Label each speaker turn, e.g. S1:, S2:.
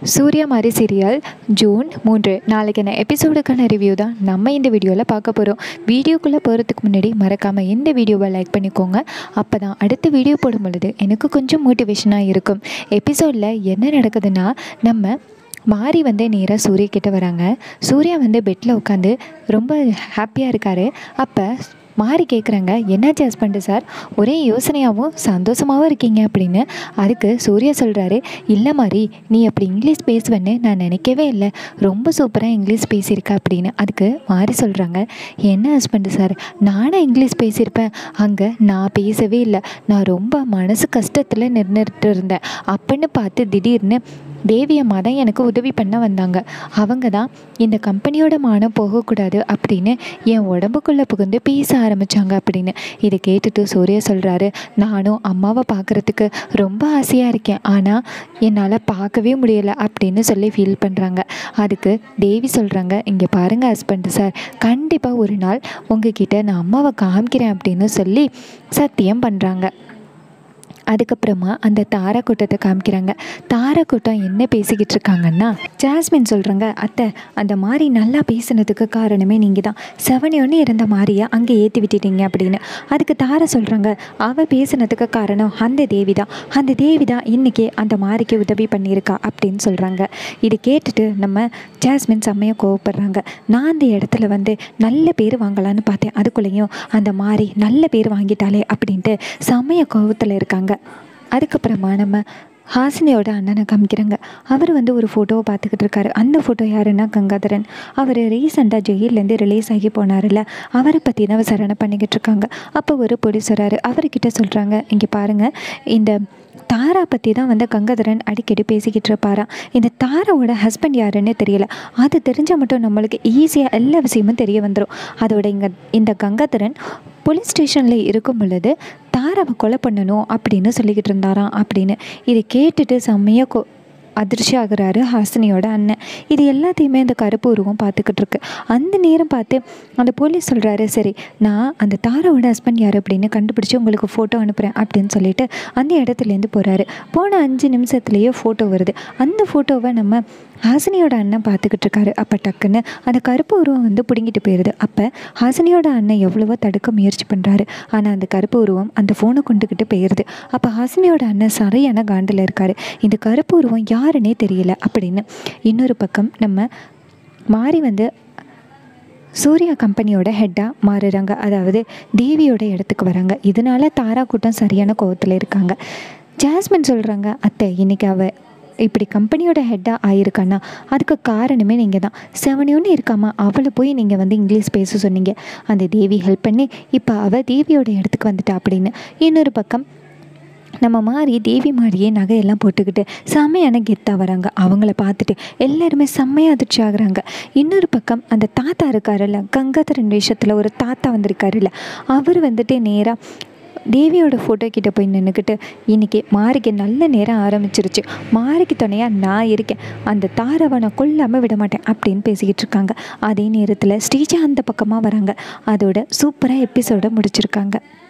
S1: சூர்யா மாதிரி serial June மூன்று நாளைக்கான எபிசோடுக்கான ரிவ்யூ தான் நம்ம இந்த வீடியோவில் பார்க்க போகிறோம் வீடியோக்குள்ளே போகிறதுக்கு முன்னாடி மறக்காமல் இந்த வீடியோவை லைக் பண்ணிக்கோங்க அப்போ தான் அடுத்த வீடியோ போடும் பொழுது எனக்கு கொஞ்சம் மோட்டிவேஷனாக இருக்கும் எபிசோடில் என்ன நடக்குதுன்னா நம்ம மாறி வந்து நேராக சூர்யா கிட்ட வராங்க சூர்யா வந்து பெட்டில் உட்காந்து ரொம்ப ஹாப்பியாக இருக்கார் அப்போ மாறி கேட்குறாங்க என்னாச்சு ஹஸ்பண்டு சார் ஒரே யோசனையாகவும் சந்தோஷமாகவும் இருக்கீங்க அப்படின்னு அதுக்கு சூர்யா சொல்கிறாரு இல்லை மாறி நீ அப்படி இங்கிலீஷ் பேசுவேன்னு நான் நினைக்கவே இல்லை ரொம்ப சூப்பராக இங்கிலீஷ் பேசியிருக்க அப்படின்னு அதுக்கு மாறி சொல்கிறாங்க என்ன ஹஸ்பண்டு சார் நானும் இங்கிலீஷ் பேசியிருப்பேன் அங்கே நான் பேசவே இல்லை நான் ரொம்ப மனசு கஷ்டத்தில் நின்றுட்டு இருந்தேன் அப்படின்னு பார்த்து திடீர்னு தேவி அம்மா தான் எனக்கு உதவி பண்ண வந்தாங்க அவங்க தான் இந்த கம்பெனியோட மானம் போகக்கூடாது அப்படின்னு என் உடம்புக்குள்ளே புகுந்து பேச ஆரம்பித்தாங்க அப்படின்னு இதை கேட்டுட்டு சூர்யா சொல்கிறாரு நானும் அம்மாவை பார்க்குறதுக்கு ரொம்ப ஆசையாக இருக்கேன் ஆனால் என்னால் பார்க்கவே முடியலை அப்படின்னு சொல்லி ஃபீல் பண்ணுறாங்க அதுக்கு தேவி சொல்கிறாங்க இங்கே பாருங்கள் ஹஸ்பண்டு சார் கண்டிப்பாக ஒரு நாள் உங்ககிட்ட நான் அம்மாவை காமிக்கிறேன் அப்படின்னு சொல்லி சத்தியம் பண்ணுறாங்க அதுக்கப்புறமா அந்த தாரா கூட்டத்தை காமிக்கிறாங்க தாரா கூட்டம் என்ன பேசிக்கிட்டு இருக்காங்கன்னா ஜாஸ்மின் சொல்கிறாங்க அத்தை அந்த மாதிரி நல்லா பேசுனதுக்கு காரணமே நீங்கள் தான் செவனியோன்னு இருந்த மாதிரியை அங்கே ஏற்றி விட்டுட்டீங்க அப்படின்னு அதுக்கு தாரா சொல்கிறாங்க அவள் பேசுனதுக்கு காரணம் அந்த தேவி தான் அந்த தேவி தான் இன்றைக்கி அந்த மாதிரிக்கு உதவி பண்ணியிருக்கா அப்படின்னு சொல்கிறாங்க இது கேட்டுட்டு நம்ம ஜாஸ்மின் செம்மையாக கோவப்படுறாங்க நான் அந்த இடத்துல வந்து நல்ல பேர் வாங்கலான்னு பார்த்தேன் அதுக்குள்ளேயும் அந்த மாதிரி நல்ல பேர் வாங்கிட்டாலே அப்படின்ட்டு செம்மைய கோவத்தில் இருக்காங்க அதுக்கப்புறமா நம்ம ஹாசினியோட அண்ணனை காமிக்கிறாங்க அவர் வந்து ஒரு ஃபோட்டோவை பார்த்துக்கிட்டு இருக்காரு அந்த ஃபோட்டோ யாருன்னா கங்காதரன் அவர் ரீசெண்டாக ஜெயிலேருந்து ரிலீஸ் ஆகி போனார்ல அவரை பற்றி தான் விசாரணை பண்ணிக்கிட்டு இருக்காங்க அப்போ ஒரு போலீஸ் வராரு அவர்கிட்ட சொல்கிறாங்க இங்கே பாருங்கள் இந்த தாரா பற்றி தான் வந்து கங்காதரன் அடிக்கடி பேசிக்கிட்டு இருப்பாராம் இந்த தாராவோட ஹஸ்பண்ட் யாருன்னு தெரியல அது தெரிஞ்சால் மட்டும் நம்மளுக்கு ஈஸியாக எல்லா விஷயமும் தெரிய வந்துடும் அதோட இங்கே இந்த கங்காதரன் போலீஸ் ஸ்டேஷனில் இருக்கும் பொழுது தாராவை கொலை பண்ணணும் அப்படின்னு சொல்லிக்கிட்டு இருந்தாராம் அப்படின்னு இதை கேட்டுட்டு செம்மையாக கொ அதிர்ச்சி ஆகுறாரு ஹாசினியோட அண்ணன் இது எல்லாத்தையுமே அந்த கருப்பு உருவம் பார்த்துக்கிட்டு இருக்கு அந்த நேரம் பார்த்து அந்த போலீஸ் சொல்கிறாரு சரி நான் அந்த தாராவோட ஹஸ்பண்ட் யார் அப்படின்னு கண்டுபிடிச்சி உங்களுக்கு ஃபோட்டோ அனுப்புகிறேன் அப்படின்னு சொல்லிட்டு அந்த இடத்துலேருந்து போகிறாரு போன அஞ்சு நிமிஷத்துலேயே ஃபோட்டோ வருது அந்த ஃபோட்டோவை நம்ம ஹாசினியோட அண்ணன் பார்த்துக்கிட்டு இருக்காரு அப்போ டக்குன்னு அந்த கருப்பு உருவம் வந்து பிடுங்கிட்டு போயிடுது அப்போ ஹாசினியோட அண்ணன் எவ்வளவோ தடுக்க முயற்சி பண்ணுறாரு ஆனால் அந்த கருப்பு உருவம் அந்த ஃபோனை கொண்டுக்கிட்டு போயிடுது அப்போ ஹாசினியோட அண்ணன் சரியான காண்டில் இருக்கார் இந்த கருப்பு உருவம் யாருன்னே தெரியல அப்படின்னு இன்னொரு பக்கம் நம்ம மாறி வந்து சூர்யா கம்பெனியோட ஹெட்டாக மாறுறாங்க அதாவது தேவியோட இடத்துக்கு வராங்க இதனால தாரா கூட்டம் சரியான கோவத்தில் இருக்காங்க ஜாஸ்மின் சொல்கிறாங்க அத்தை இன்னைக்கு அவ இப்படி கம்பெனியோட ஹெட்டாக ஆயிருக்கான்னா அதுக்கு காரணமே நீங்கள் தான் செவனியோன்னு இருக்காமா அவளை போய் நீங்கள் வந்து இங்கிலீஷ் பேச சொன்னீங்க அந்த தேவி ஹெல்ப் பண்ணி இப்போ அவள் தேவியோட இடத்துக்கு வந்துட்டா அப்படின்னு இன்னொரு பக்கம் நம்ம மாதிரி தேவி மாதிரியே நகையெல்லாம் போட்டுக்கிட்டு செம்மையான கெத்தாக வராங்க அவங்கள பார்த்துட்டு எல்லாருமே செம்மையாக அதிர்ச்சி ஆகுறாங்க இன்னொரு பக்கம் அந்த தாத்தா இருக்காருல்ல கங்காதரன் வேஷத்தில் ஒரு தாத்தா வந்திருக்காருல்ல அவர் வந்துட்டு நேராக தேவியோட ஃபோட்டோ கிட்ட போய் நின்றுக்கிட்டு இன்றைக்கி மாரிக்கு நல்ல நேரம் ஆரம்பிச்சிருச்சு மாரிக்கு துணையாக நான் இருக்கேன் அந்த தாரவை நான் கொல்லாமல் விட மாட்டேன் அப்படின்னு பேசிக்கிட்டு இருக்காங்க அதே நேரத்தில் ஸ்ரீஜா அந்த பக்கமாக வராங்க அதோட சூப்பராக எபிசோட முடிச்சிருக்காங்க